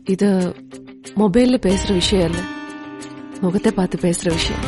இது மொபைல்ல பேசுற விஷயம் இல்ல முகத்தை பார்த்து பேசுற விஷயம்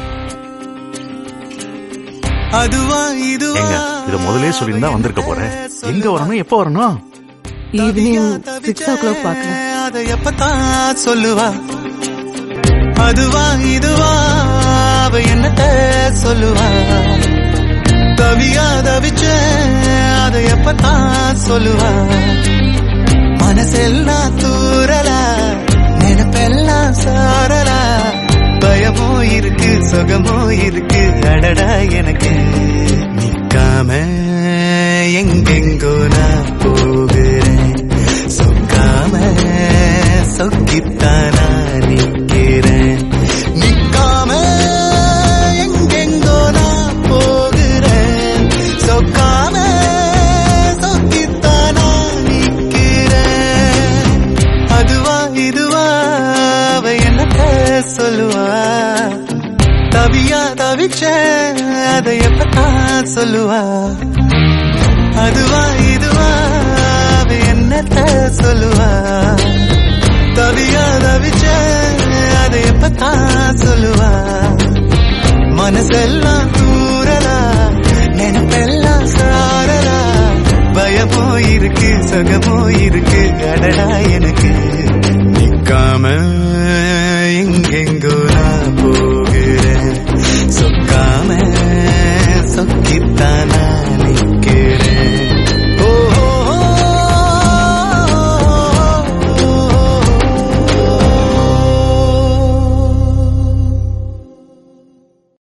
அதுவா இதுவா எங்க இத முதலே சொல்லியிருந்தா வந்திருக்க போறேன் எங்க வரணும் எப்ப வரணும் ஈவினிங் சிக்ஸ் ஓ கிளாக் பார்க்கலாம் அதை எப்பத்தான் சொல்லுவா அதுவா இதுவா அவ என்னத்த சொல்லுவா தவியா தவிச்ச அதை எப்பத்தான் சொல்லுவா மனசெல்லாம் தூரலா நினைப்பெல்லாம் சாரலா பயமோ இருக்கு சுகமோ இருக்கு அடடா எனக்கு நிக்காம எங்கெங்கோ நான் போகிறேன் சொக்காம சொக்கித்தானா நிக்கிறேன் நிக்காம எங்கெங்கோ நான் போகிறேன் சொக்காம சொக்கித்தானா நிக்கிறேன் அதுவா இதுவா அவ என்னத்த சொல்லுவா தவியா தவிச்ச அதை எப்பத்தான் சொல்லுவா அதுவா இதுவா அவ என்னத்த சொல்லுவா தவியா தவிச்ச அதை எப்பத்தான் சொல்லுவா மனசெல்லாம் தூரலா நினைப்பெல்லாம் சாரலா பயமோ இருக்கு சுகமோ இருக்கு அடடா எனக்கு